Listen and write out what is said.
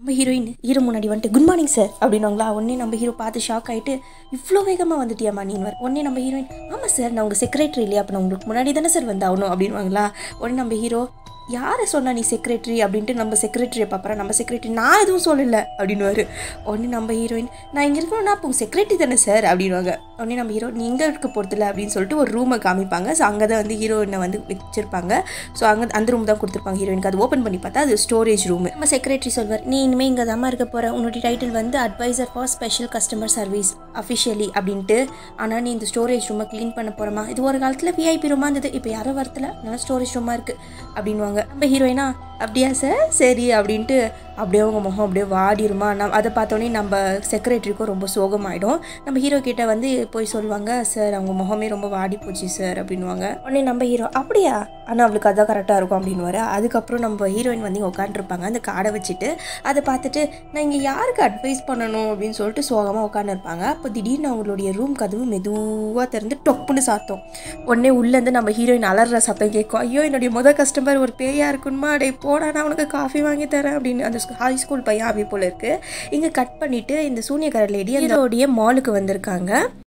நம்ம heroine hero முன்னாடி வந்துட்டு குட் மார்னிங் சார் அப்படின்னுவாங்களா உடனே நம்ம ஹீரோ பார்த்து ஷாக் ஆகிட்டு இவ்வளோ வேகமாக வந்துட்டியாமா நீ உடனே நம்ம ஹீரோயின் ஆமாம் சார் நான் உங்கள் செக்ரட்டரி இல்லையா அப்போ நான் உங்களுக்கு முன்னாடி தானே சார் வந்தாகணும் அப்படின்வாங்களா உடனே நம்ம ஹீரோ யாரை சொன்னா நீ செக்ரட்டரி அப்படின்ட்டு நம்ம செக்ரட்டரியை பார்ப்பறா நம்ம செக்ரட்டரி நான் எதுவும் சொல்லலை அப்படின்னுவாரு உடனே நம்ம ஹீரோயின் நான் இங்கே இருக்கணும்னா அப்போ செக்ரட்டரி தானே சார் அப்படின்வாங்க உடனே நம்ம ஹீரோ நீ இங்கே இருக்க போகிறதில்ல அப்படின்னு சொல்லிட்டு ஒரு ரூமை காமிப்பாங்க ஸோ அங்கே தான் வந்து ஹீரோயினை வந்து வச்சிருப்பாங்க ஸோ அங்கே அந்த ரூம் தான் கொடுத்துருப்பாங்க ஹீரோயினுக்கு அது ஓப்பன் பண்ணி பார்த்தா அது ஸ்டோரேஜ் ரூம் நம்ம செக்ரட்டரி சொல்வார் நீ இனிமேல் இங்கே தான் இருக்க போகிற உன்னுடைய டைட்டில் வந்து adviser for special customer service officially அப்படின்ட்டு ஆனால் நீ இந்த ஸ்டோரேஜ் ரூமை க்ளீன் பண்ண போகிறமா இது ஒரு காலத்தில் விஐபி ரூமாக இருந்தது இப்போ யாரும் வரத்துல நல்லா ஸ்டோரேஜ் ரூமாக இருக்குது அப்படின்வாங்க நம்ம ஹீரோயினா அப்படியா சார் சரி அப்படின்ட்டு அப்படியே அவங்க முகம் அப்படியே வாடிருமா நம்ம அதை பார்த்தோன்னே நம்ம செக்ரட்டரிக்கும் ரொம்ப சோகமாயிடும் நம்ம ஹீரோ கிட்ட வந்து போய் சொல்லுவாங்க சார் அவங்க முகமே ரொம்ப வாடி போச்சு சார் அப்படின்வாங்க உடனே நம்ம ஹீரோ அப்படியா ஆனால் அவளுக்கு அதான் கரெக்டாக இருக்கும் அப்படின்னுவாரு அதுக்கப்புறம் நம்ம ஹீரோயின் வந்து இங்கே உட்காந்துருப்பாங்க அந்த கார்டை வச்சுட்டு அதை பார்த்துட்டு நான் இங்கே யாருக்கு அட்வைஸ் பண்ணணும் அப்படின்னு சொல்லிட்டு சோகமாக உட்காந்துருப்பாங்க அப்போ திடீர்னு அவங்களுடைய ரூம் கதவு மெதுவாக திறந்து டொப்புன்னு சாத்தோம் உடனே உள்ளேருந்து நம்ம ஹீரோயின் அலற சத்தம் கேட்கும் ஐயோ என்னுடைய முத கஸ்டமர் ஒரு பேயா இருக்குமா டே போடா நான் உனக்கு காஃபி வாங்கி தரேன் அப்படின்னு அந்த ஹை ஸ்கூல் பையன் அப்படி போல இருக்கு இங்கே கட் பண்ணிட்டு இந்த சூனியக்கார லேடி அதோடைய மாலுக்கு வந்திருக்காங்க